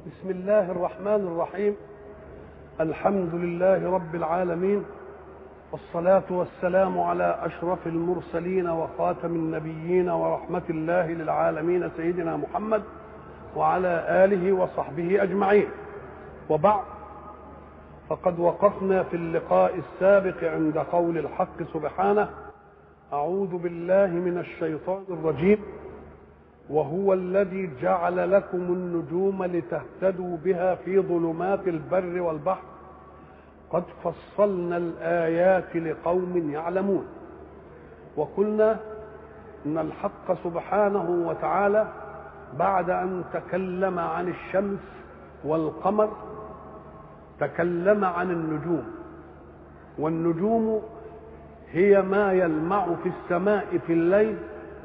بسم الله الرحمن الرحيم الحمد لله رب العالمين والصلاة والسلام على أشرف المرسلين وخاتم النبيين ورحمة الله للعالمين سيدنا محمد وعلى آله وصحبه أجمعين وبعد فقد وقفنا في اللقاء السابق عند قول الحق سبحانه أعوذ بالله من الشيطان الرجيم وهو الذي جعل لكم النجوم لتهتدوا بها في ظلمات البر والبحر قد فصلنا الآيات لقوم يعلمون وقلنا إن الحق سبحانه وتعالى بعد أن تكلم عن الشمس والقمر تكلم عن النجوم والنجوم هي ما يلمع في السماء في الليل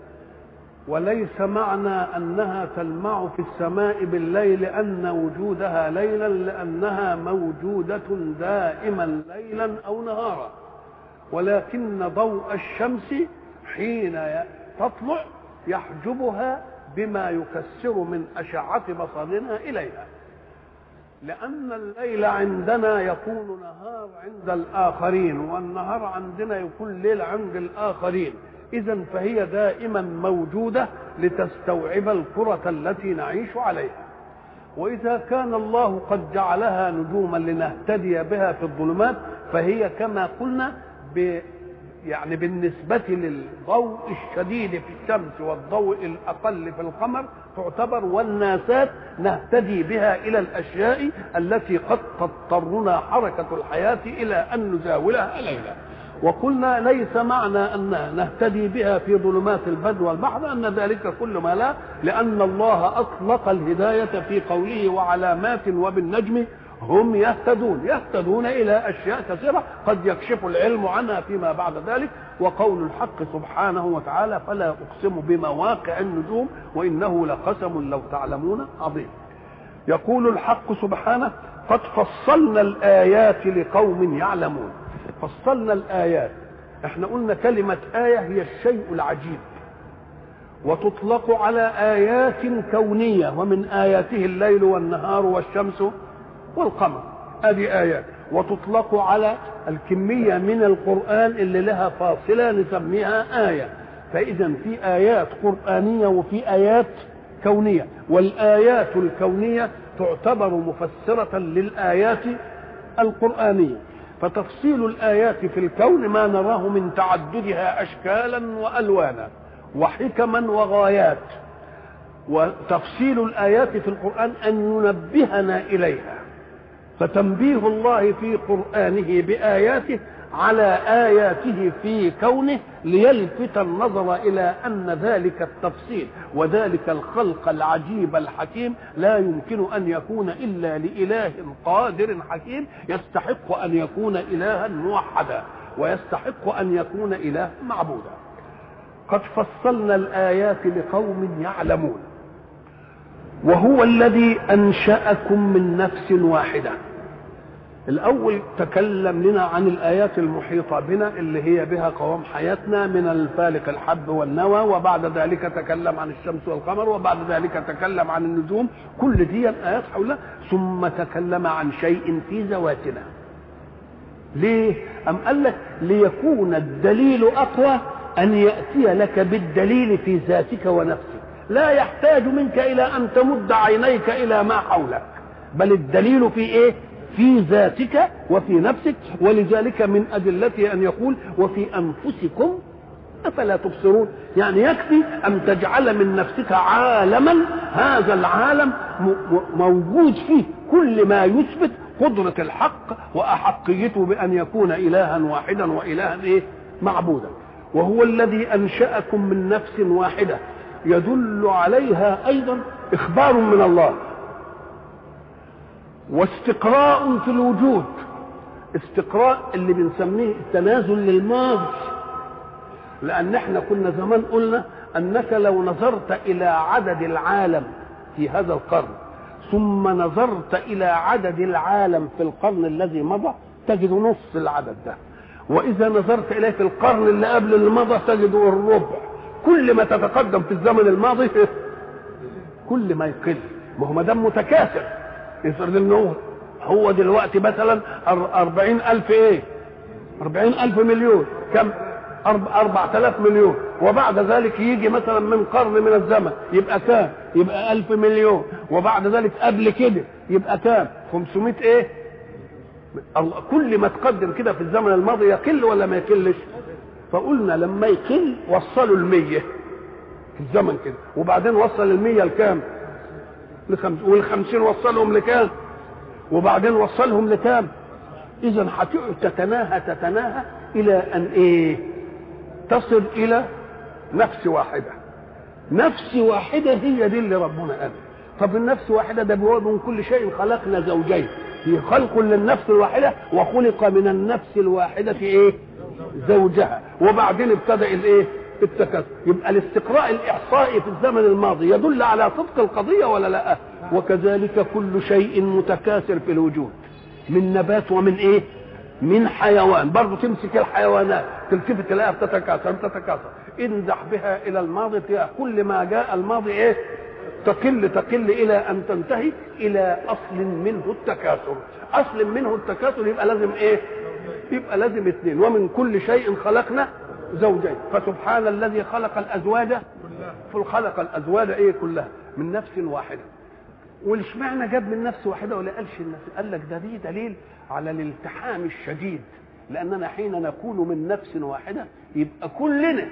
وليس معنى انها تلمع في السماء بالليل ان وجودها ليلا لانها موجوده دائما ليلا او نهارا ولكن ضوء الشمس حين تطلع يحجبها بما يكسر من اشعه بصرنا اليها لأن الليل عندنا يكون نهار عند الآخرين والنهار عندنا يكون ليل عند الآخرين إذا فهي دائما موجودة لتستوعب الكرة التي نعيش عليها وإذا كان الله قد جعلها نجوما لنهتدي بها في الظلمات فهي كما قلنا ب يعني بالنسبة للضوء الشديد في الشمس والضوء الأقل في القمر تعتبر والناسات نهتدي بها إلى الأشياء التي قد تضطرنا حركة الحياة إلى أن نزاولها ليلا وقلنا ليس معنى أن نهتدي بها في ظلمات البر والبحر أن ذلك كل ما لا لأن الله أطلق الهداية في قوله وعلامات وبالنجم هم يهتدون يهتدون إلى أشياء كثيرة قد يكشف العلم عنها فيما بعد ذلك وقول الحق سبحانه وتعالى فلا أقسم بمواقع النجوم وإنه لقسم لو تعلمون عظيم يقول الحق سبحانه قد فصلنا الآيات لقوم يعلمون فصلنا الآيات احنا قلنا كلمة آية هي الشيء العجيب وتطلق على آيات كونية ومن آياته الليل والنهار والشمس والقمر هذه آيات وتطلق على الكمية من القرآن اللي لها فاصلة نسميها آية فإذا في آيات قرآنية وفي آيات كونية والآيات الكونية تعتبر مفسرة للآيات القرآنية فتفصيل الآيات في الكون ما نراه من تعددها أشكالا وألوانا وحكما وغايات وتفصيل الآيات في القرآن أن ينبهنا إليها فتنبيه الله في قرآنه بآياته على آياته في كونه ليلفت النظر إلى أن ذلك التفصيل وذلك الخلق العجيب الحكيم لا يمكن أن يكون إلا لإله قادر حكيم يستحق أن يكون إلها موحدا ويستحق أن يكون إله معبودا قد فصلنا الآيات لقوم يعلمون وهو الذي أنشأكم من نفس واحدة الأول تكلم لنا عن الآيات المحيطة بنا اللي هي بها قوام حياتنا من الفالق الحب والنوى وبعد ذلك تكلم عن الشمس والقمر وبعد ذلك تكلم عن النجوم كل دي آيات حولها ثم تكلم عن شيء في ذواتنا ليه؟ أم قال لك ليكون الدليل أقوى أن يأتي لك بالدليل في ذاتك ونفسك لا يحتاج منك إلى أن تمد عينيك إلى ما حولك بل الدليل في إيه؟ في ذاتك وفي نفسك ولذلك من أدلته أن يقول وفي أنفسكم أفلا تبصرون يعني يكفي أن تجعل من نفسك عالما هذا العالم موجود فيه كل ما يثبت قدرة الحق وأحقيته بأن يكون إلها واحدا وإلها إيه؟ معبودا وهو الذي أنشأكم من نفس واحدة يدل عليها أيضا إخبار من الله واستقراء في الوجود استقراء اللي بنسميه التنازل للماضي لان احنا كنا زمان قلنا انك لو نظرت الى عدد العالم في هذا القرن ثم نظرت الى عدد العالم في القرن الذي مضى تجد نص العدد ده واذا نظرت اليه في القرن اللي قبل اللي مضى تجد الربع كل ما تتقدم في الزمن الماضي كل ما يقل ما هو ما دام متكاثر افرض انه هو دلوقتي مثلا أربعين ألف ايه أربعين ألف مليون كم أربعة آلاف مليون وبعد ذلك يجي مثلا من قرن من الزمن يبقى كام يبقى ألف مليون وبعد ذلك قبل كده يبقى كام 500 ايه الله كل ما تقدم كده في الزمن الماضي يقل ولا ما يقلش فقلنا لما يقل وصلوا المية في الزمن كده وبعدين وصل المية لكام لخمس والخمسين وصلهم لكام وبعدين وصلهم لكام اذا هتقعد تتناهى تتناهى الى ان ايه تصل الى نفس واحده نفس واحده هي دي اللي ربنا قال طب النفس واحده ده بيقول من كل شيء خلقنا زوجين في خلق للنفس الواحده وخلق من النفس الواحده ايه زوجها وبعدين ابتدا الايه التكاثر يبقى الاستقراء الاحصائي في الزمن الماضي يدل على صدق القضيه ولا لا وكذلك كل شيء متكاثر في الوجود من نبات ومن ايه من حيوان برضه تمسك الحيوانات تلتفت تلاقيها بتتكاثر بتتكاثر انزح بها الى الماضي تلاقي كل ما جاء الماضي ايه تقل تقل الى ان تنتهي الى اصل منه التكاثر اصل منه التكاثر يبقى لازم ايه يبقى لازم اثنين ومن كل شيء خلقنا زوجين فسبحان الذي خلق الازواج خلق الازواج ايه كلها من نفس واحده والاشمعنى جاب من نفس واحده ولا قالش النفس قال لك ده دي دليل على الالتحام الشديد لاننا حين نكون من نفس واحده يبقى كلنا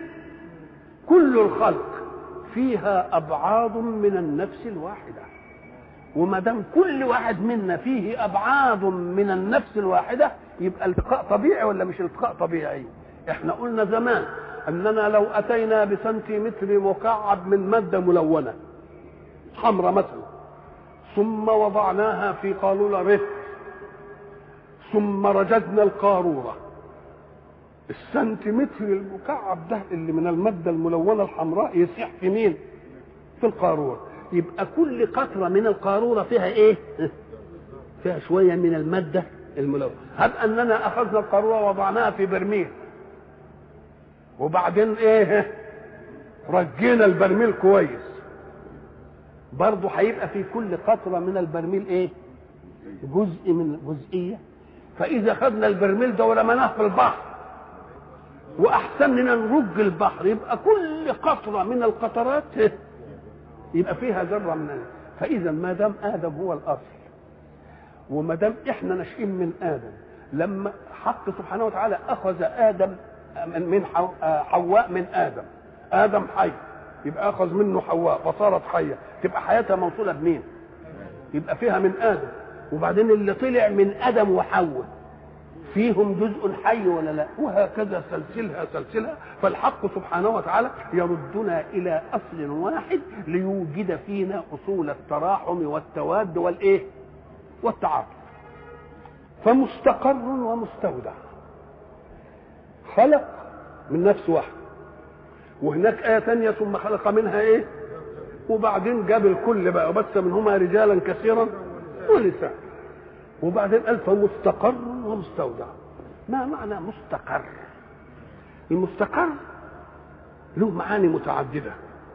كل الخلق فيها ابعاض من النفس الواحده وما دام كل واحد منا فيه ابعاض من النفس الواحده يبقى التقاء طبيعي ولا مش التقاء طبيعي احنا قلنا زمان اننا لو اتينا بسنتيمتر مكعب من ماده ملونه حمراء مثلا ثم وضعناها في قارورة رفق ثم رجدنا القارورة السنتيمتر المكعب ده اللي من المادة الملونة الحمراء يسيح في مين؟ في القارورة يبقى كل قطرة من القارورة فيها ايه؟ فيها شوية من المادة الملونة هب أننا أخذنا القارورة ووضعناها في برميل وبعدين ايه؟ رجينا البرميل كويس برضه هيبقى في كل قطرة من البرميل ايه جزء من جزئية فإذا خدنا البرميل ده ورميناه في البحر وأحسن لنا نرج البحر يبقى كل قطرة من القطرات يبقى فيها ذرة من فإذا ما دام آدم هو الأصل وما دام إحنا ناشئين من آدم لما حق سبحانه وتعالى أخذ آدم من حواء من آدم آدم حي يبقى اخذ منه حواء فصارت حيه تبقى حياتها موصوله بمين يبقى فيها من ادم وبعدين اللي طلع من ادم وحواء فيهم جزء حي ولا لا وهكذا سلسلها سلسلها فالحق سبحانه وتعالى يردنا الى اصل واحد ليوجد فينا اصول التراحم والتواد والايه والتعاطف فمستقر ومستودع خلق من نفس واحد وهناك آية تانية ثم خلق منها إيه وبعدين جاب الكل بقى وبث منهما رجالا كثيرا ونساء وبعدين قال فمستقر ومستودع ما معنى مستقر المستقر له معاني متعددة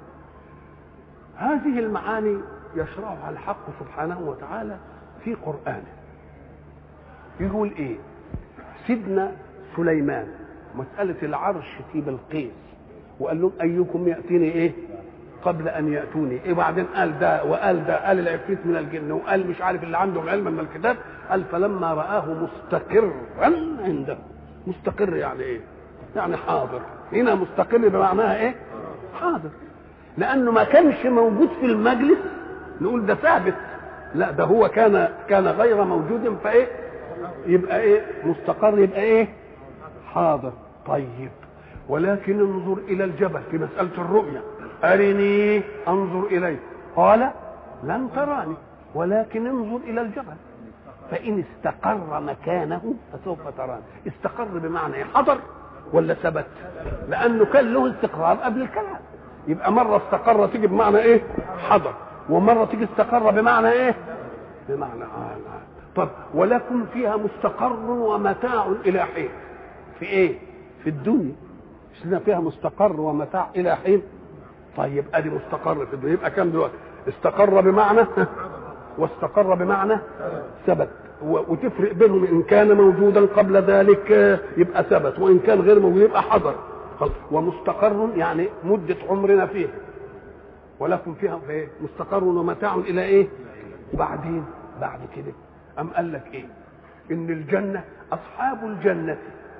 هذه المعاني يشرعها الحق سبحانه وتعالى في قرآنه يقول ايه سيدنا سليمان مسألة العرش في بلقيس وقال لهم ايكم ياتيني ايه قبل ان ياتوني ايه بعدين قال ده وقال ده قال العفريت من الجن وقال مش عارف اللي عندهم علم من الكتاب قال فلما رآه مستقرا عنده مستقر يعني ايه يعني حاضر هنا مستقر بمعناها ايه حاضر لانه ما كانش موجود في المجلس نقول ده ثابت لا ده هو كان كان غير موجود فايه يبقى ايه مستقر يبقى ايه حاضر طيب ولكن انظر الى الجبل في مساله الرؤيا ارني انظر اليه قال لن تراني ولكن انظر الى الجبل فان استقر مكانه فسوف تراني استقر بمعنى ايه حضر ولا ثبت لانه كان له استقرار قبل الكلام يبقى مره استقر تيجي بمعنى ايه حضر ومره تيجي استقر بمعنى ايه بمعنى آه طب ولكم فيها مستقر ومتاع الى حين في ايه في الدنيا مش لنا فيها مستقر ومتاع الى حين طيب ادي مستقر في الدنيا يبقى كم دلوقتي استقر بمعنى واستقر بمعنى ثبت وتفرق بينهم ان كان موجودا قبل ذلك يبقى ثبت وان كان غير موجود يبقى حضر ومستقر يعني مده عمرنا فيه ولكم فيها ايه مستقر ومتاع الى ايه بعدين بعد كده ام قال لك ايه ان الجنه اصحاب الجنه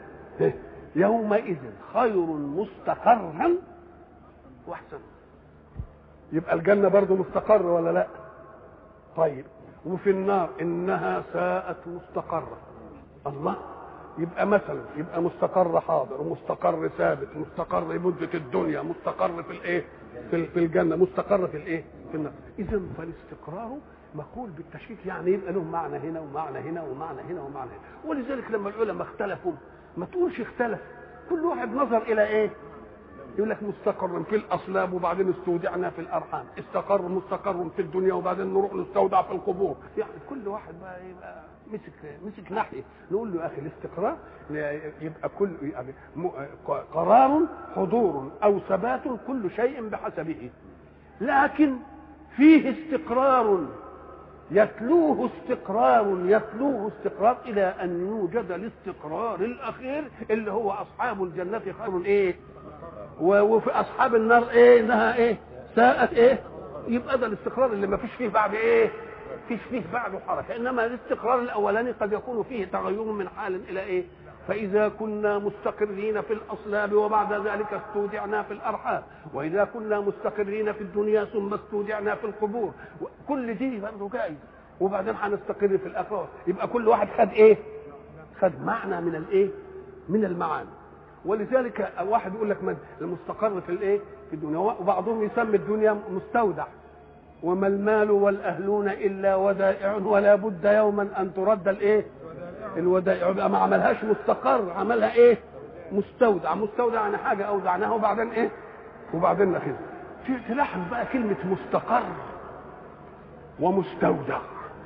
يومئذ خير مستقرا واحسن يبقى الجنه برضه مستقر ولا لا طيب وفي النار انها ساءت مستقره الله يبقى مثلا يبقى مستقر حاضر ومستقر ثابت مستقر مدة الدنيا مستقر في الايه في, في الجنة مستقر في الايه في النار اذا فالاستقرار مقول بالتشكيك يعني يبقى له معنى هنا ومعنى هنا ومعنى هنا ومعنى هنا ولذلك لما العلماء اختلفوا ما تقولش اختلف كل واحد نظر الى ايه يقول لك مستقر في الاصلاب وبعدين استودعنا في الارحام استقر مستقر في الدنيا وبعدين نروح نستودع في القبور يعني كل واحد بقى يبقى مسك مسك ناحيه نقول له يا اخي الاستقرار يبقى كل يعني قرار حضور او ثبات كل شيء بحسبه لكن فيه استقرار يتلوه استقرار يتلوه استقرار الى ان يوجد الاستقرار الاخير اللي هو اصحاب الجنه خير ايه وفي اصحاب النار ايه انها ايه ساءت ايه يبقى ده الاستقرار اللي ما فيش فيه بعد ايه فيش فيه بعده حركه انما الاستقرار الاولاني قد يكون فيه تغير من حال الى ايه فإذا كنا مستقرين في الأصلاب وبعد ذلك استودعنا في الأرحام وإذا كنا مستقرين في الدنيا ثم استودعنا في القبور كل دي برضه جاي وبعدين هنستقر في الآخرة يبقى كل واحد خد إيه؟ خد معنى من الإيه؟ من المعاني ولذلك واحد يقول لك من المستقر في الإيه؟ في الدنيا وبعضهم يسمي الدنيا مستودع وما المال والأهلون إلا ودائع ولا بد يوما أن ترد الإيه؟ الودائع يبقى ما عملهاش مستقر عملها ايه مستودع مستودع يعني حاجه اودعناها وبعدين ايه وبعدين ناخذها في تلاحظ بقى كلمه مستقر ومستودع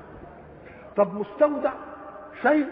طب مستودع شيء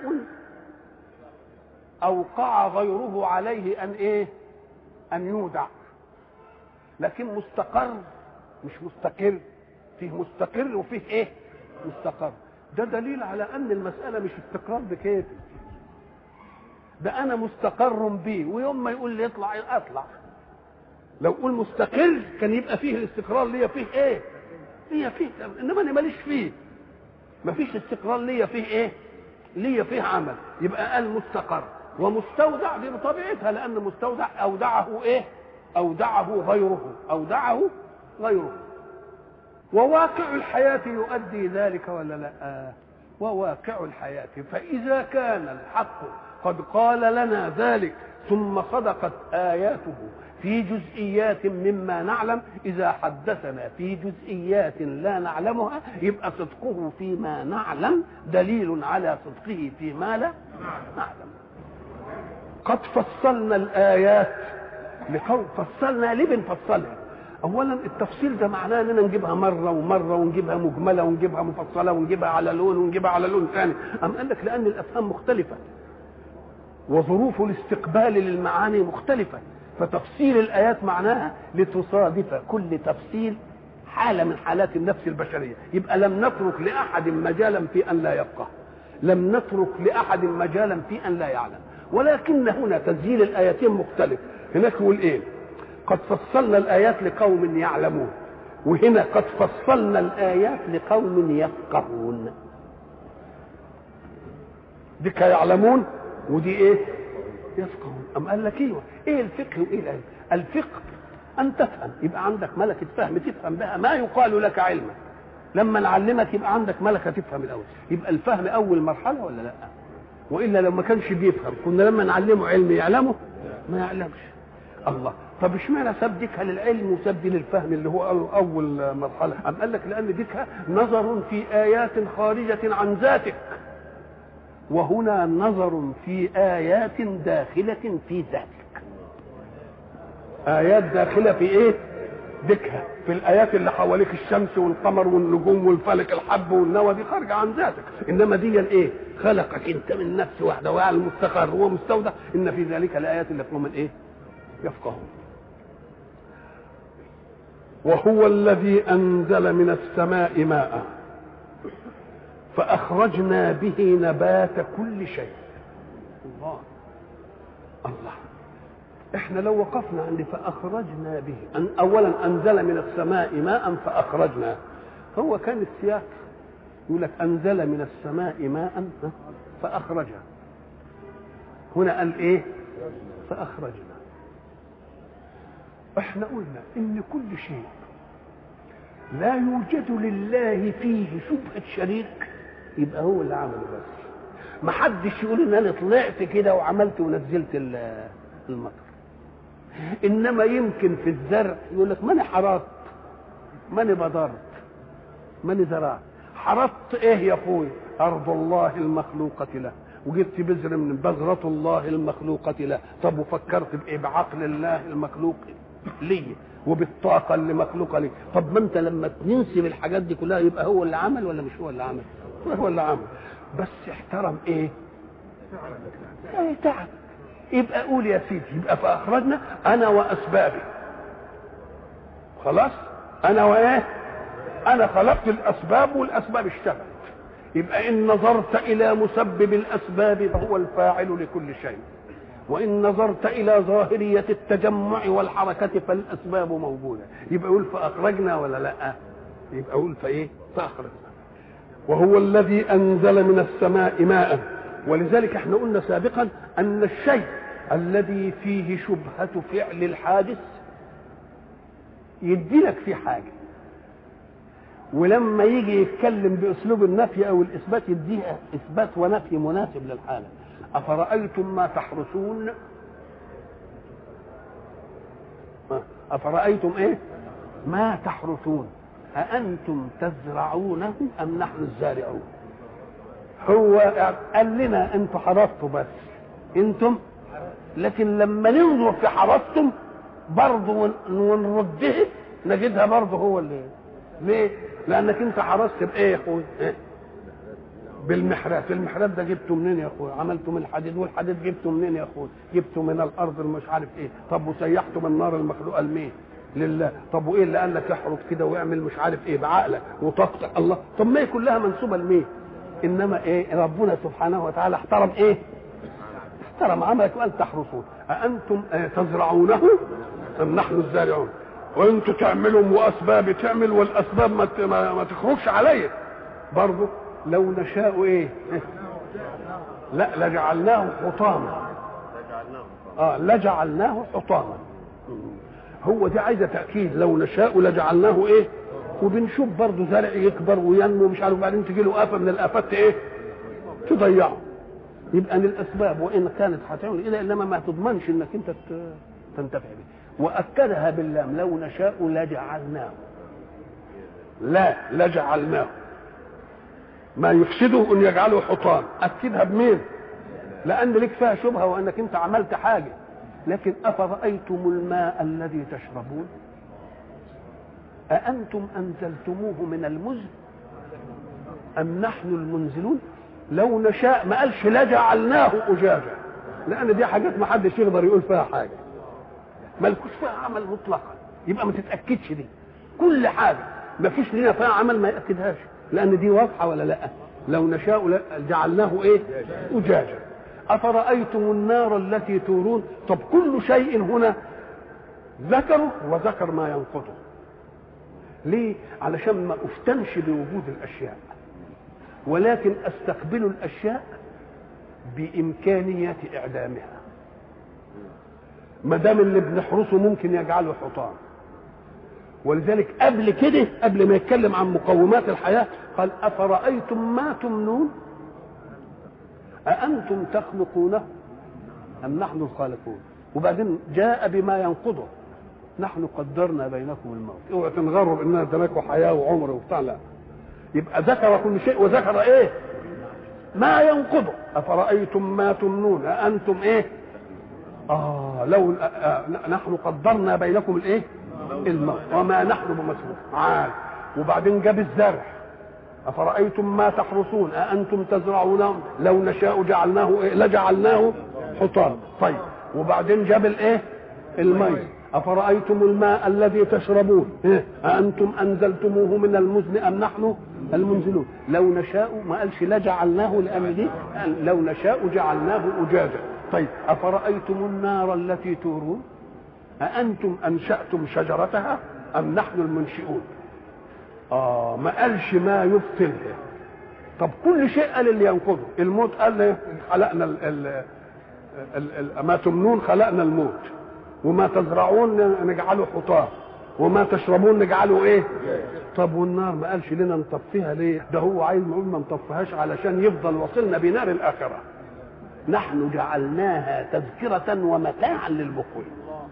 اوقع غيره عليه ان ايه ان يودع لكن مستقر مش مستقر فيه مستقر وفيه ايه مستقر ده دليل على ان المساله مش استقرار بكيفي ده انا مستقر بيه ويوم ما يقول لي اطلع اطلع لو قول مستقر كان يبقى فيه الاستقرار ليا فيه ايه ليا فيه انما انا ماليش فيه مفيش استقرار ليا فيه ايه ليا فيه عمل يبقى قال مستقر ومستودع دي بطبيعتها لان مستودع اودعه ايه اودعه غيره اودعه غيره وواقع الحياة يؤدي ذلك ولا لا وواقع الحياة فإذا كان الحق قد قال لنا ذلك ثم صدقت آياته في جزئيات مما نعلم إذا حدثنا في جزئيات لا نعلمها يبقى صدقه فيما نعلم دليل على صدقه فيما لا نعلم قد فصلنا الآيات لقوم فصلنا ليه بنفصلها اولا التفصيل ده معناه اننا نجيبها مره ومره ونجيبها مجمله ونجيبها مفصله ونجيبها على لون ونجيبها على لون ثاني ام قال لك لان الافهام مختلفه وظروف الاستقبال للمعاني مختلفه فتفصيل الايات معناها لتصادف كل تفصيل حاله من حالات النفس البشريه يبقى لم نترك لاحد مجالا في ان لا يفقه لم نترك لاحد مجالا في ان لا يعلم ولكن هنا تسجيل الايتين مختلف هناك يقول ايه قد فصلنا الآيات لقوم يعلمون وهنا قد فصلنا الآيات لقوم يفقهون دي يعلمون ودي ايه يفقهون أم قال لك ايوه ايه الفقه وايه العلم الفقه ان تفهم يبقى عندك ملكة فهم تفهم بها ما يقال لك علما لما نعلمك يبقى عندك ملكة تفهم الأول يبقى الفهم أول مرحلة ولا لا وإلا لو ما كانش بيفهم كنا لما نعلمه علم يعلمه ما يعلمش الله طب اشمعنى ساب ديكها للعلم وساب دي للفهم اللي هو اول مرحله ام قال لك لان ديكها نظر في ايات خارجه عن ذاتك وهنا نظر في ايات داخله في ذاتك ايات داخله في ايه ديكها في الايات اللي حواليك الشمس والقمر والنجوم والفلك الحب والنوى دي خارجه عن ذاتك انما دي الايه خلقك انت من نفس واحده وعلى المستقر هو مستودع ان في ذلك الايات اللي قوم ايه يفقهون وهو الذي انزل من السماء ماء فأخرجنا به نبات كل شيء الله الله احنا لو وقفنا عند فأخرجنا به أن أولا أنزل من السماء ماء فأخرجنا هو كان السياق يقول لك أنزل من السماء ماء فأخرجها هنا قال إيه فأخرجنا احنا قلنا إن كل شيء لا يوجد لله فيه شبهة شريك يبقى هو اللي عمله بس ما حدش يقول ان انا طلعت كده وعملت ونزلت المطر انما يمكن في الزرع يقول لك ماني حرطت ماني بضرت ماني زرعت حرطت ايه يا اخوي ارض الله المخلوقة له وجبت بذر من بذرة الله المخلوقة له طب وفكرت بايه بعقل الله المخلوق ليه وبالطاقة اللي مخلوقة ليه طب ما انت لما تنسب الحاجات دي كلها يبقى هو اللي عمل ولا مش هو اللي عمل هو اللي عمل بس احترم ايه ايه تعب يبقى قول يا سيدي يبقى فاخرجنا انا واسبابي خلاص انا وايه انا خلقت الاسباب والاسباب اشتغلت يبقى ان نظرت الى مسبب الاسباب فهو الفاعل لكل شيء وان نظرت الى ظاهريه التجمع والحركه فالاسباب موجوده يبقى يقول فاخرجنا ولا لا يبقى يقول فايه فاخرجنا وهو الذي انزل من السماء ماء ولذلك احنا قلنا سابقا ان الشيء الذي فيه شبهه فعل الحادث يدي لك فيه حاجه ولما يجي يتكلم باسلوب النفي او الاثبات يديها اثبات ونفي مناسب للحاله افرايتم ما تحرسون افرايتم ايه ما تحرثون أأنتم تزرعونه أم نحن الزارعون هو قال لنا أنتم حرثتوا بس أنتم لكن لما ننظر في حرثتم برضه ونرده نجدها برضه هو اللي ليه؟ لأنك أنت حرثت بإيه يا أخوي؟ إيه؟ بالمحراب المحراب ده جبته منين يا اخويا عملته من الحديد والحديد جبته منين يا اخويا جبته من الارض مش عارف ايه طب وسيحته من النار المخلوقه لمين لله طب وايه اللي قال لك احرق كده واعمل مش عارف ايه بعقلك وطاقتك الله طب ما هي كلها منسوبه لمين انما ايه ربنا سبحانه وتعالى احترم ايه احترم عملك وقال تحرسون أأنتم تزرعونه أم نحن الزارعون وانتوا تعملوا واسباب تعمل والاسباب ما ما, ما تخرجش عليا برضه لو نشاء ايه لا لجعلناه حطاما اه لجعلناه حطاما هو دي عايزه تاكيد لو نشاء لجعلناه ايه وبنشوف برضه زرع يكبر وينمو مش عارف وبعدين تجي له افه من الافات ايه تضيعه يبقى ان الاسباب وان كانت هتعمل الى انما ما تضمنش انك انت تنتفع به واكدها باللام لو نشاء لجعلناه لا لجعلناه ما يفسده ان يجعله حطام اكدها بمين لان لك فيها شبهه وانك انت عملت حاجه لكن افرايتم الماء الذي تشربون اانتم انزلتموه من المزن ام نحن المنزلون لو نشاء ما قالش لجعلناه اجاجا لان دي حاجات ما حدش يقدر يقول فيها حاجه مالكوش فيها عمل مطلقا يبقى ما تتاكدش دي كل حاجه ما فيش لنا فيها عمل ما ياكدهاش لان دي واضحه ولا لا لو نشاء جعلناه ايه اجاجا افرايتم النار التي تورون طب كل شيء هنا ذكره وذكر ما ينقضه ليه علشان ما افتنش بوجود الاشياء ولكن استقبل الاشياء بامكانيه اعدامها ما دام اللي بنحرسه ممكن يجعله حطام ولذلك قبل كده قبل ما يتكلم عن مقومات الحياه قال افرايتم ما تمنون أأنتم تخلقونه أم نحن الخالقون وبعدين جاء بما ينقضه نحن قدرنا بينكم الموت اوعى تنغروا باننا اديناكم حياه وعمر وبتاع لا يبقى ذكر كل شيء وذكر ايه ما ينقضه افرايتم ما تمنون أأنتم ايه اه لو آه نحن قدرنا بينكم الايه الموت وما نحن بمسبوق عال وبعدين جاب الزرع أفرأيتم ما تحرثون أأنتم تزرعونه لو نشاء جعلناه إيه؟ لجعلناه حطام طيب وبعدين جاب الإيه المي أفرأيتم الماء الذي تشربون إيه؟ أأنتم أنزلتموه من المزن أم نحن المنزلون لو نشاء ما قالش لا جعلناه لان دي قال لو نشاء جعلناه اجاجا طيب افرايتم النار التي تورون أأنتم أنشأتم شجرتها أم نحن المنشئون آه ما قالش ما يبطلها طب كل شيء قال اللي ينقضه الموت قال لي خلقنا ال ال ال ال ما تمنون خلقنا الموت وما تزرعون نجعله حطام وما تشربون نجعله ايه طب والنار ما قالش لنا نطفيها ليه ده هو عايز نقول ما نطفيهاش علشان يفضل وصلنا بنار الاخره نحن جعلناها تذكرة ومتاعا للمقوين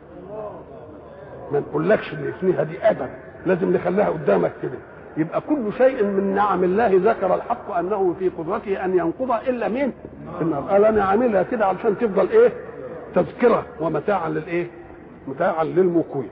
ما نقولكش ان اسمها دي ابدا لازم نخليها قدامك كده يبقى كل شيء من نعم الله ذكر الحق انه في قدرته ان ينقض الا مين؟ النار قال انا عاملها كده علشان تفضل ايه؟ تذكره ومتاعا للايه؟ متاعا للمقوين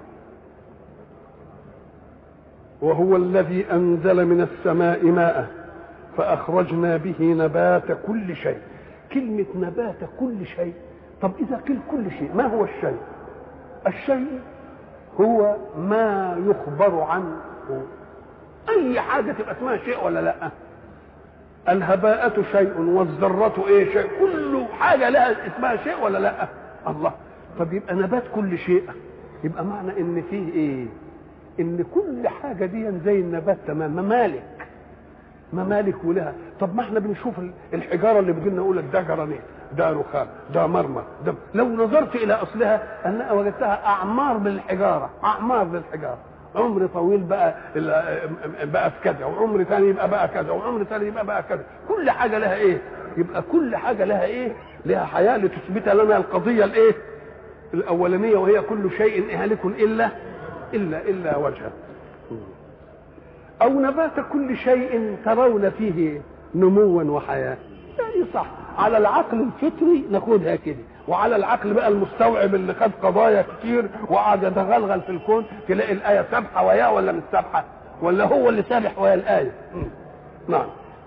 وهو الذي انزل من السماء ماء فاخرجنا به نبات كل شيء كلمه نبات كل شيء طب اذا قيل كل شيء ما هو الشيء الشيء هو ما يخبر عنه اي حاجه تبقى اسمها شيء ولا لا الهباءة شيء والذرة ايه شيء كل حاجة لها اسمها شيء ولا لا الله طب يبقى نبات كل شيء يبقى معنى ان فيه ايه ان كل حاجة دي زي النبات تمام ممالك ممالك ولها طب ما احنا بنشوف الحجارة اللي بتجي لنا نقول ده جرانيت ده رخام ده مرمر ده لو نظرت الى اصلها انا وجدتها اعمار بالحجاره اعمار بالحجاره عمر طويل بقى بقى في كذا وعمر ثاني يبقى بقى كذا وعمر ثاني يبقى بقى كذا كل حاجه لها ايه يبقى كل حاجه لها ايه لها حياه لتثبت لنا القضيه الايه الاولانيه وهي كل شيء هالك الا الا الا وجهه او نبات كل شيء ترون فيه نموا وحياه يعني صح على العقل الفطري ناخدها كده وعلى العقل بقى المستوعب اللي خد قضايا كتير وقعد يتغلغل في الكون تلاقي الايه سابحه وياه ولا مش سابحه ولا هو اللي سابح ويا الايه نعم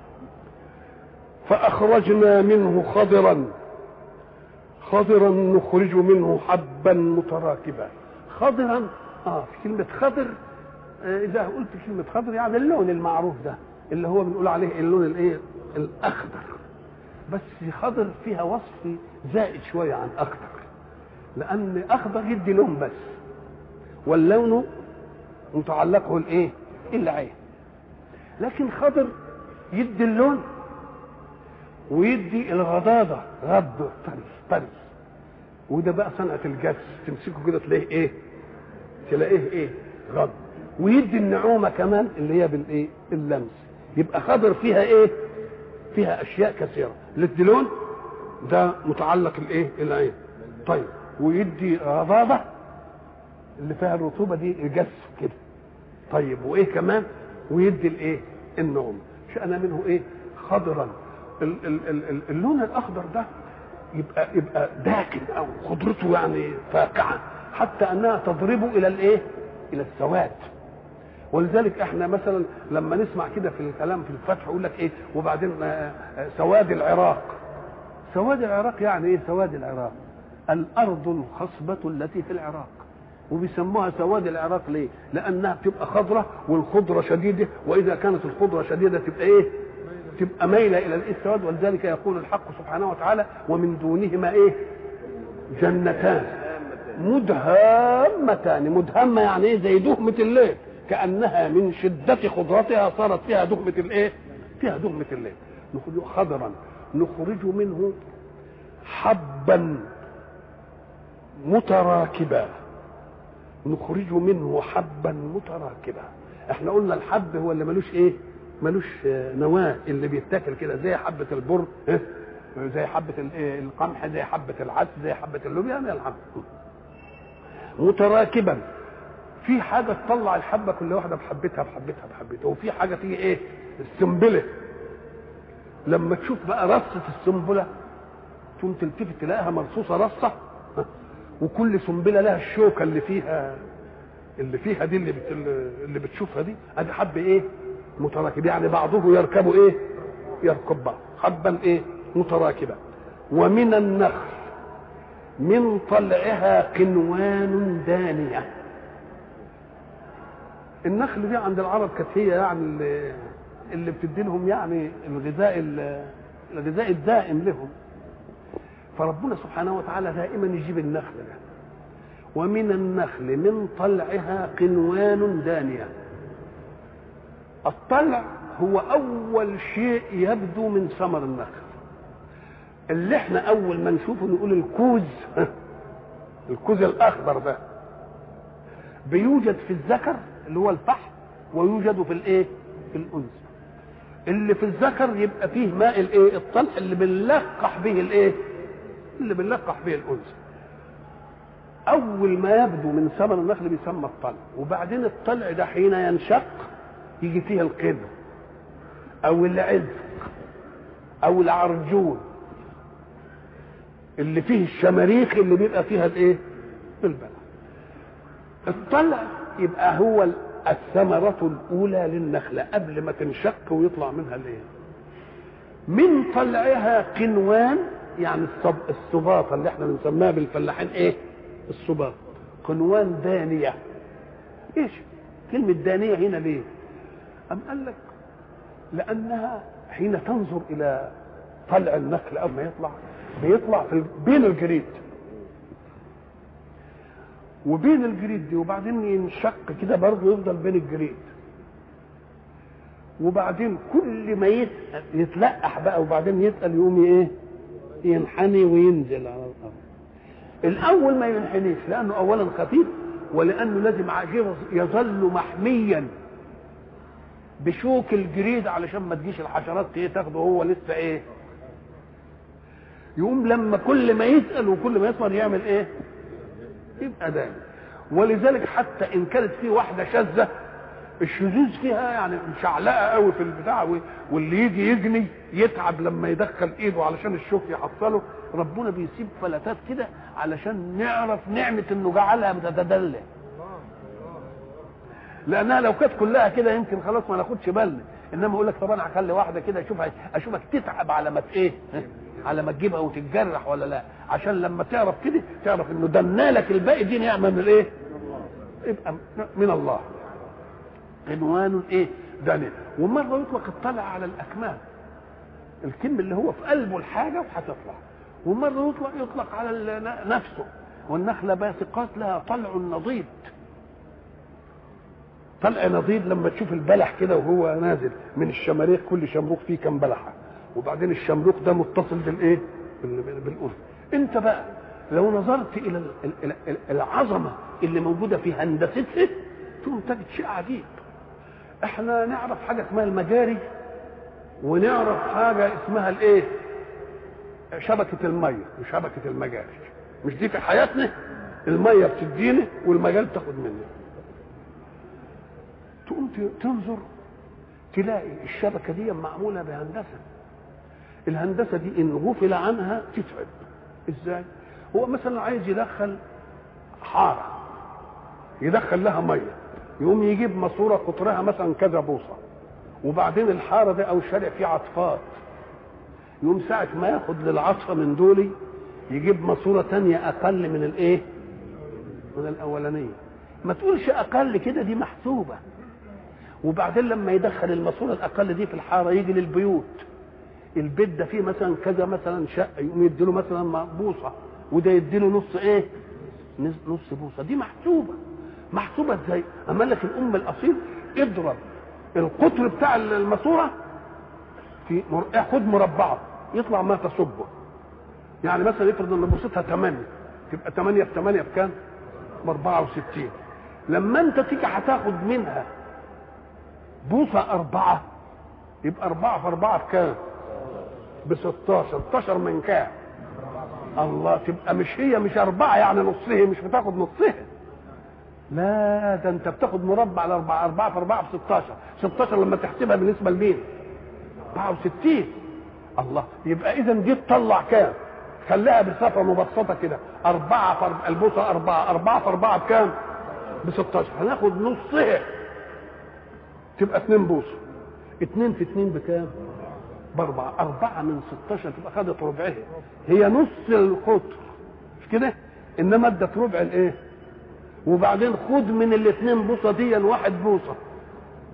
فاخرجنا منه خضرا خضرا نخرج منه حبا متراكبا خضرا اه في كلمه خضر آه اذا قلت كلمه خضر يعني اللون المعروف ده اللي هو بنقول عليه اللون الايه الاخضر بس خضر فيها وصف زائد شوية عن أخضر لأن أخضر يدي لون بس واللون متعلقه الإيه؟ العين لكن خضر يدي اللون ويدي الغضاضة غض طري طري وده بقى صنعة الجس تمسكه كده تلاقيه إيه؟ تلاقيه إيه؟ غض ويدي النعومة كمان اللي هي بالإيه؟ اللمس يبقى خضر فيها إيه؟ فيها اشياء كثيره للدلون ده متعلق الايه العين طيب ويدي رضاضه اللي فيها الرطوبه دي الجس كده طيب وايه كمان ويدي الايه النوم شأن منه ايه خضرا ال ال ال اللون الاخضر ده يبقى يبقى داكن او خضرته يعني فاقعه حتى انها تضربه الى الايه الى السواد ولذلك احنا مثلا لما نسمع كده في الكلام في الفتح يقول لك ايه وبعدين سواد العراق سواد العراق يعني ايه سواد العراق الارض الخصبة التي في العراق وبيسموها سواد العراق ليه لانها بتبقى خضرة والخضرة شديدة واذا كانت الخضرة شديدة تبقى ايه تبقى مايلة الى الاسود ولذلك يقول الحق سبحانه وتعالى ومن دونهما ايه جنتان مدهامتان مدهمة يعني ايه زي دهمة الليل كانها من شده خضرتها صارت فيها دهمه الايه؟ فيها دهمه الليل نخرج خضرا نخرج منه حبا متراكبا نخرج منه حبا متراكبا احنا قلنا الحب هو اللي ملوش ايه ملوش نواه اللي بيتاكل كده زي حبه البر زي حبه القمح زي حبه العدس زي حبه اللوبيا من الحب متراكبا في حاجه تطلع الحبه كل واحده بحبتها بحبتها بحبتها وفي حاجه تيجي ايه السنبله لما تشوف بقى رصه السنبله تقوم تلتفت تلاقيها مرصوصه رصه وكل سنبله لها الشوكه اللي فيها اللي فيها دي اللي بت... اللي بتشوفها دي ادي حب ايه متراكب يعني بعضه يركب ايه يركب بعض حبا ايه متراكبا ومن النخل من طلعها قنوان دانيه النخل دي عند العرب كانت هي يعني اللي بتدي لهم يعني الغذاء الغذاء الدائم لهم فربنا سبحانه وتعالى دائما يجيب النخل ده ومن النخل من طلعها قنوان دانية الطلع هو أول شيء يبدو من ثمر النخل اللي احنا أول ما نشوفه نقول الكوز الكوز الأخضر ده بيوجد في الذكر اللي هو الفحم ويوجد في الايه في الانثى اللي في الذكر يبقى فيه ماء الايه الطلح اللي بنلقح به الايه اللي بنلقح به الانثى اول ما يبدو من ثمر النخل بيسمى الطلع وبعدين الطلع ده حين ينشق يجي فيه القدر او العذق او العرجون اللي فيه الشماريخ اللي بيبقى فيها الايه البلع الطلع يبقى هو الثمرة الأولى للنخلة قبل ما تنشق ويطلع منها الايه؟ من طلعها قنوان يعني الصب... الصباطة اللي احنا بنسميها بالفلاحين ايه؟ الصباط قنوان دانية ايش؟ كلمة دانية هنا ليه؟ أم قال لك لأنها حين تنظر إلى طلع النخل أول ما يطلع بيطلع في بين الجريد وبين الجريد دي وبعدين ينشق كده برضه يفضل بين الجريد وبعدين كل ما يتلقح بقى وبعدين يتقل يقوم ايه ينحني وينزل على الارض الاول ما ينحنيش لانه اولا خفيف ولانه لازم يظل محميا بشوك الجريد علشان ما تجيش الحشرات ايه تاخده هو لسه ايه يقوم لما كل ما يسال وكل ما يصبر يعمل ايه يبقى دايم ولذلك حتى ان كانت في واحده شاذه الشذوذ فيها يعني مشعلقه قوي في البتاع واللي يجي يجني يتعب لما يدخل ايده علشان الشوك يحصله ربنا بيسيب فلتات كده علشان نعرف نعمه انه جعلها بتتدلع لانها لو كانت كلها كده يمكن خلاص ما ناخدش بالنا انما اقول لك طب انا هخلي واحده كده اشوفها اشوفك تتعب على ما ايه على ما تجيبها وتتجرح ولا لا عشان لما تعرف كده تعرف انه دنالك الباقي دي نعمه من الايه يبقى من الله عنوان ايه دانية ومره يطلق الطلع على الاكمام الكم اللي هو في قلبه الحاجه وهتطلع ومره يطلق يطلق على نفسه والنخله باسقات لها طلع نضيد طلع نضيد لما تشوف البلح كده وهو نازل من الشماريخ كل شمروخ فيه كم بلحه وبعدين الشمروخ ده متصل بالايه بالاذن انت بقى لو نظرت الى العظمه اللي موجوده في هندستها تقوم تجد شيء عجيب احنا نعرف حاجه اسمها المجاري ونعرف حاجه اسمها الايه شبكه الميه وشبكه المجاري مش دي في حياتنا الميه بتدينا والمجال تاخد مني تقوم تنظر تلاقي الشبكه دي معموله بهندسه الهندسه دي ان غفل عنها تتعب ازاي هو مثلا عايز يدخل حاره يدخل لها ميه يقوم يجيب ماسوره قطرها مثلا كذا بوصه وبعدين الحاره ده او الشارع فيه عطفات يقوم ساعة ما ياخد للعطفة من دولي يجيب ماسورة تانية أقل من الإيه؟ من الأولانية. ما تقولش أقل كده دي محسوبة. وبعدين لما يدخل الماسورة الأقل دي في الحارة يجي للبيوت. البيت ده فيه مثلا كذا مثلا شقة يقوم يديله مثلا بوصة وده يديله نص إيه؟ نص بوصة دي محسوبة. محسوبة إزاي؟ أما لك الأم الأصيل اضرب القطر بتاع الماسورة في مر... خد مربعه يطلع ما تصبه يعني مثلا افرض ان بوصتها 8 تبقى 8 في 8 بكام؟ ب 64 لما انت تيجي هتاخد منها بوصه أربعة يبقى أربعة في أربعة بكام؟ ب 16 16 من كام؟ الله تبقى مش هي مش أربعة يعني نصها مش بتاخد نصها لا ده أنت بتاخد مربع الأربعة أربعة في أربعة ب 16 16 لما تحسبها بالنسبة لمين؟ 64 الله يبقى اذا دي تطلع كام خليها بصفه مبسطه كده أربعة في أربعة البوصة أربعة أربعة في أربعة بكام؟ ب 16 هناخد نصها تبقى 2 بوصة 2 في 2 بكام؟ بأربعة أربعة من 16 تبقى خدت ربعها هي نص القطر مش كده؟ إنما ادت ربع الإيه؟ وبعدين خد من الاثنين بوصة دي واحد بوصة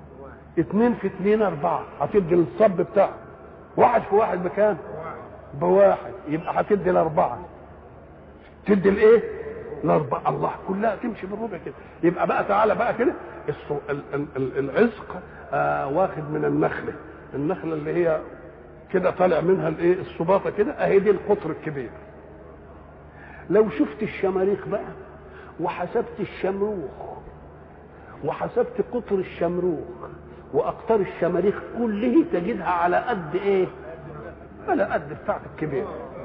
اتنين في اتنين اربعة هتدي الصب بتاعه واحد في واحد بكام بواحد يبقى هتدي الاربعة تدي الايه الاربعة الله كلها تمشي بالربع كده يبقى بقى تعالى بقى كده الص- ال- ال- ال- العزق آه واخد من النخلة النخلة اللي هي كده طالع منها الايه الصباطة كده اهي دي القطر الكبير لو شفت الشماريخ بقى وحسبت الشمروخ وحسبت قطر الشمروخ واقطار الشماريخ كله تجدها على قد ايه على قد بتاعت الكبير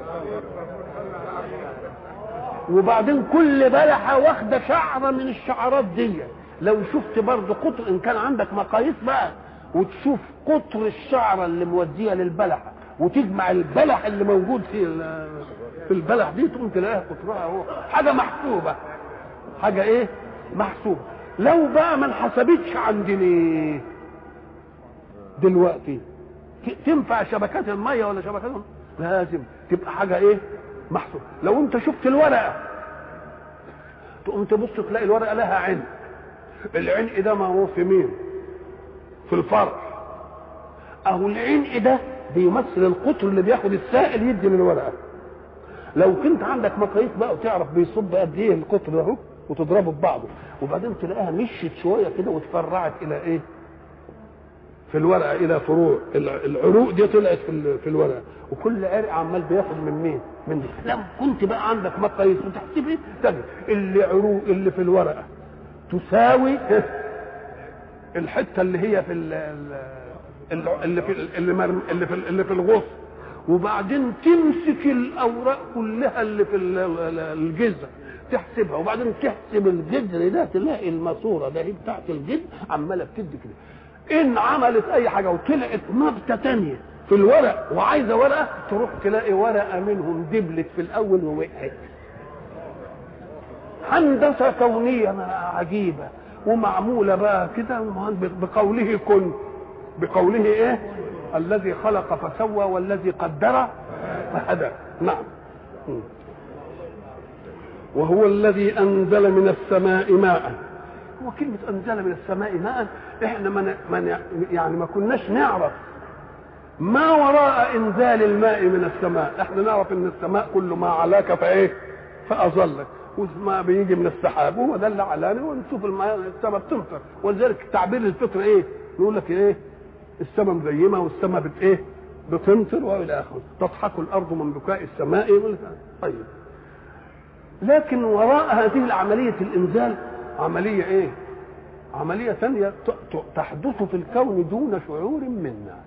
وبعدين كل بلحه واخده شعره من الشعرات دي لو شفت برضه قطر ان كان عندك مقاييس بقى وتشوف قطر الشعره اللي موديه للبلحه وتجمع البلح اللي موجود في ال- في البلح دي تقوم تلاقيها قطرها هو حاجه محسوبه حاجه ايه محسوبه لو بقى ما انحسبتش عندنا دلوقتي ت- تنفع شبكات الميه ولا شبكات الم- لازم تبقى حاجه ايه محسوب لو انت شفت الورقه تقوم تبص تلاقي الورقه لها عين العين ده معروف في مين في الفرع اهو العين ده بيمثل القطر اللي بياخد السائل يدي للورقه لو كنت عندك مقاييس بقى وتعرف بيصب قد ايه القطر ده اهو وتضربه ببعضه وبعدين تلاقيها مشيت شويه كده وتفرعت الى ايه في الورقه الى فروع الع- العروق دي طلعت في ال- في الورقه وكل عرق عمال بياخد من مين من دي لو كنت بقى عندك مقاييس وتحسب ايه تجد اللي عروق اللي في الورقه تساوي الحته اللي هي في ال- ال- اللي في اللي مرم- اللي في اللي في الغصن وبعدين تمسك الاوراق كلها اللي في ال- ال- الجذر تحسبها وبعدين تحسب الجذر ده تلاقي الماسوره ده هي بتاعت الجذر عماله بتدي كده ان عملت اي حاجه وطلعت نبته تانية في الورق وعايزه ورقه تروح تلاقي ورقه منهم دبلت في الاول ووقعت هندسه كونيه عجيبه ومعموله بقى كده بقوله كن بقوله ايه الذي خلق فسوى والذي قدر فهدى نعم م. وهو الذي انزل من السماء ماء هو كلمة أنزل من السماء ماء إحنا من من يعني ما كناش نعرف ما وراء إنزال الماء من السماء إحنا نعرف إن السماء كل ما علاك فإيه فأظلك والماء بيجي من السحاب وهو ده اللي علاني ونشوف الماء السماء بتمطر ولذلك تعبير الفطر إيه يقول لك إيه السماء مزيمة والسماء بت إيه بتمطر وإلى آخره تضحك الأرض من بكاء السماء طيب لكن وراء هذه العملية الإنزال عملية إيه؟ عملية ثانية ت- ت- تحدث في الكون دون شعور منا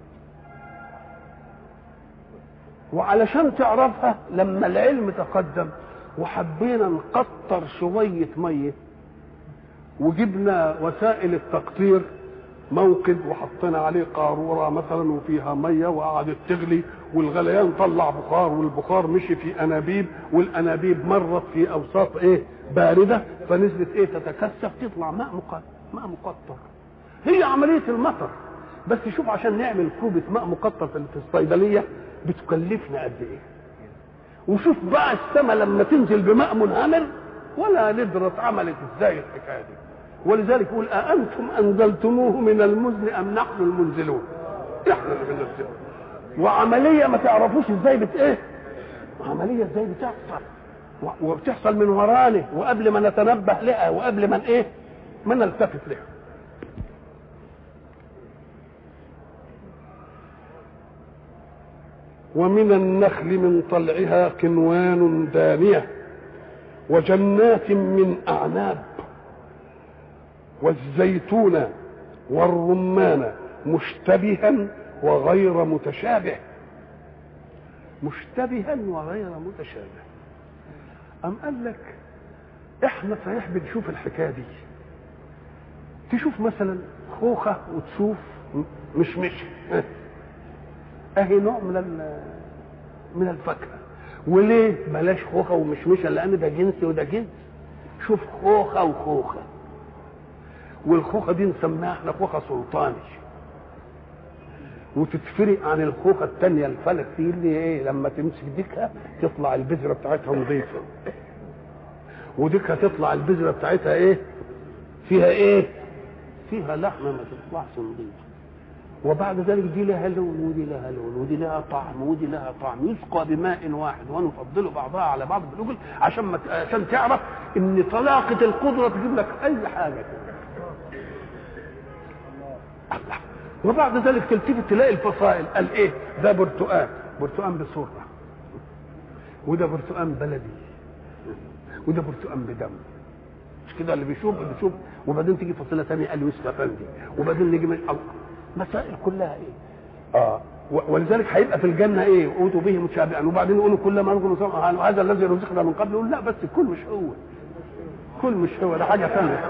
وعلشان تعرفها لما العلم تقدم وحبينا نقطر شوية مية وجبنا وسائل التقطير موقد وحطينا عليه قارورة مثلا وفيها مية وقعدت تغلي والغليان طلع بخار والبخار مشي في أنابيب والأنابيب مرت في أوساط إيه باردة فنزلت إيه تتكثف تطلع ماء مقطر ماء مقطر هي عملية المطر بس شوف عشان نعمل كوبة ماء مقطر في في الصيدلية بتكلفنا قد إيه وشوف بقى السماء لما تنزل بماء منهمر ولا ندرة عملت ازاي الحكايه دي ولذلك يقول أأنتم أنزلتموه من المزن أم نحن المنزلون؟ احنا اللي بننزله وعملية ما تعرفوش ازاي بت ايه؟ عملية ازاي بتحصل و- وبتحصل من ورانا وقبل ما نتنبه لها وقبل ما ايه؟ ما نلتفت لها ومن النخل من طلعها قنوان دانية وجنات من أعناب والزيتون والرمان مشتبها وغير متشابه مشتبها وغير متشابه أم قال لك احنا صحيح بنشوف الحكايه دي تشوف مثلا خوخه وتشوف مش مش اهي نوع من ال- من الفاكهه وليه بلاش خوخه ومشمشه لان ده جنس وده جنس شوف خوخه وخوخه والخوخه دي نسميها احنا خوخه سلطاني وتتفرق عن الخوخه الثانيه الفلك دي اللي ايه لما تمسك ديكها تطلع البذره بتاعتها نظيفه وديكها تطلع البذره بتاعتها ايه فيها ايه فيها لحمه ما تطلعش نظيفه وبعد ذلك دي لها لون ودي لها لون ودي لها طعم ودي لها طعم يسقى بماء واحد ونفضل بعضها على بعض بالاكل عشان ما ت- عشان تعرف ان طلاقه القدره تجيب لك اي حاجه الله وبعد ذلك تلتفت تلاقي الفصائل قال ايه ده برتقان برتقان بسرعه وده برتقان بلدي وده برتقان بدم مش كده اللي بيشوف اللي بيشوف وبعدين تيجي فصيله ثانيه قال يوسف افندي وبعدين نيجي من الله مسائل كلها ايه؟ اه و- ولذلك هيبقى في الجنه ايه؟ اوتوا به متشابها وبعدين يقولوا كل ما رزقنا سمع هذا الذي رزقنا من قبل يقول لا بس الكل مش هو كل مش هو ده حاجه ثانيه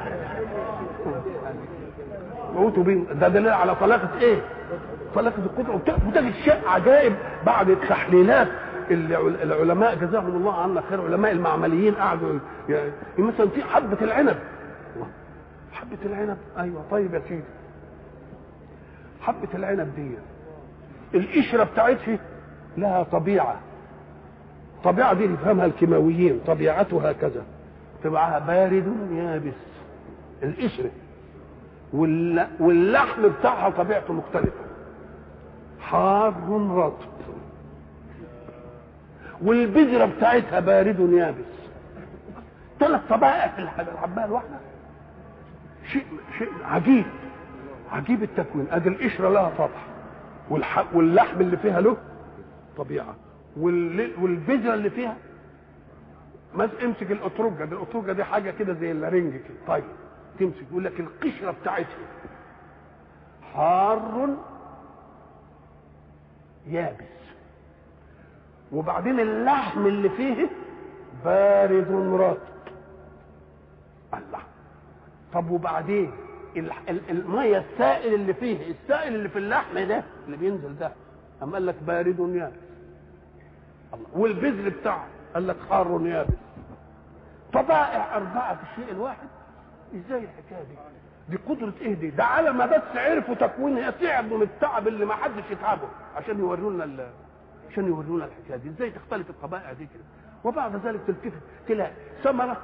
اوتوا به ده دليل على طلاقه ايه؟ طلاقه القدره وت- وتجد شيء عجائب بعد التحليلات اللي عل- العلماء جزاهم الله عنا خير علماء المعمليين قعدوا يعني مثلا في حبه العنب حبه العنب ايوه طيب يا سيدي حبه العنب دي القشره بتاعتها لها طبيعه طبيعه دي يفهمها الكيماويين طبيعتها كذا طبعها بارد يابس القشره والل- واللحم بتاعها طبيعته مختلفه حار رطب والبذره بتاعتها بارد يابس ثلاث طبائع في الح- الحبايه الواحده شيء شيء عجيب عجيب التكوين ادي القشره لها طبع والح... واللحم اللي فيها له طبيعه وال... والبذره اللي فيها ما امسك الاترجه دي الاترجه دي حاجه كده زي اللارنج كده طيب تمسك يقول لك القشره بتاعتها حار يابس وبعدين اللحم اللي فيه بارد رطب الله طب وبعدين ال- ال- الميه السائل اللي فيه السائل اللي في اللحم ده اللي بينزل ده اما قال لك بارد يابس الله والبذر بتاعه قال لك حار يابس طبائع اربعه في الشيء الواحد ازاي الحكايه دي دي قدرة ايه دي؟ ده على ما بس عرفوا تكوينها تعبوا من التعب اللي ما حدش يتعبه عشان يورونا ال- عشان يورونا الحكايه دي، ازاي تختلف الطبائع دي كده؟ وبعد ذلك تلتفت تلاقي ثمرة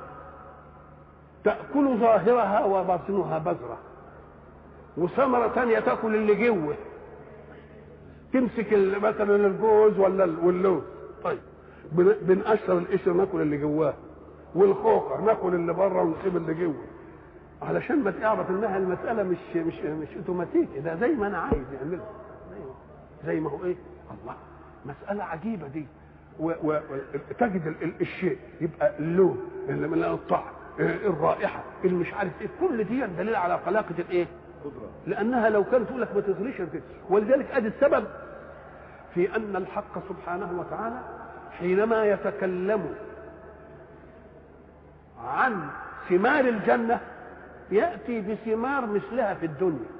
تأكل ظاهرها وباطنها بذرة وثمرة ثانية تأكل اللي جوه تمسك ال- مثلا الجوز ولا ال- واللوز طيب بن- بنقشر القشر ناكل اللي جواه والخوخة ناكل اللي بره ونسيب اللي جوه علشان ما تعرف انها المسألة مش مش مش اوتوماتيكي ده زي ما انا عايز يعملها زي ما هو ايه الله مسألة عجيبة دي وتجد ال- ال- الشيء يبقى اللون اللي من الطعم آه، الرائحة اللي مش عارف ايه كل دي دليل على طلاقة الايه لانها لو كانت تقول لك ما تغريش كده ولذلك ادي السبب في ان الحق سبحانه وتعالى حينما يتكلم عن ثمار الجنه ياتي بثمار مثلها في الدنيا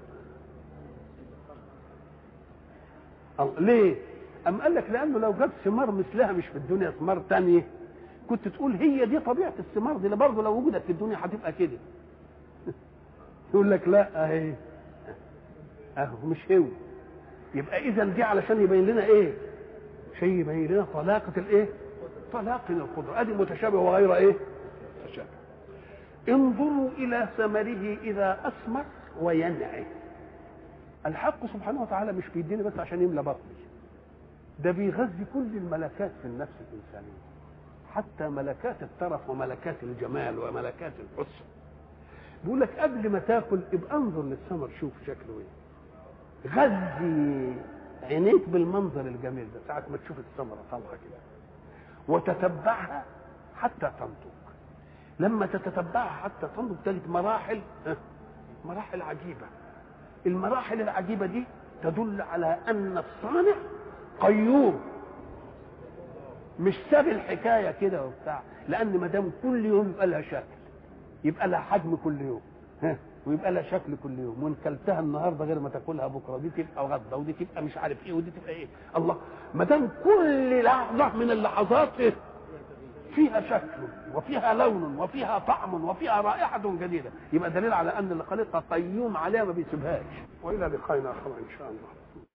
الله- ليه أم قال لك لأنه لو جاب ثمار مثلها مش في الدنيا ثمار تانية كنت تقول هي دي طبيعة الثمار دي برضه لو وجدت في الدنيا هتبقى كده يقول لك لا اهي اهو مش هو يبقى اذا دي علشان يبين لنا ايه شيء يبين لنا طلاقة الايه طلاقة القدرة ادي متشابه وغير ايه متشابه انظروا الى ثمره اذا اثمر وينعي الحق سبحانه وتعالى مش بيديني بس عشان يملى بطني ده بيغذي كل الملكات في النفس الانسانيه حتى ملكات الترف وملكات الجمال وملكات الحسن بيقول لك قبل ما تاكل ابقى انظر للثمر شوف شكله ايه غذي عينيك بالمنظر الجميل ده ساعة ما تشوف الثمرة طالعة كده وتتبعها حتى تنضج لما تتتبعها حتى تنضج تجد مراحل ها، مراحل عجيبة المراحل العجيبة دي تدل على أن الصانع قيوم مش ساب الحكاية كده وبتاع لأن ما دام كل يوم يبقى لها شكل يبقى لها حجم كل يوم ها ويبقى لها شكل كل يوم وان كلتها النهارده غير ما تاكلها بكره دي تبقى غدا ودي تبقى مش عارف ايه ودي تبقى ايه الله ما دام كل لحظه من اللحظات إيه؟ فيها شكل وفيها لون وفيها طعم وفيها رائحه جديده يبقى دليل على ان اللي خلقها قيوم عليها ما بيسيبهاش والى لقائنا اخر ان شاء الله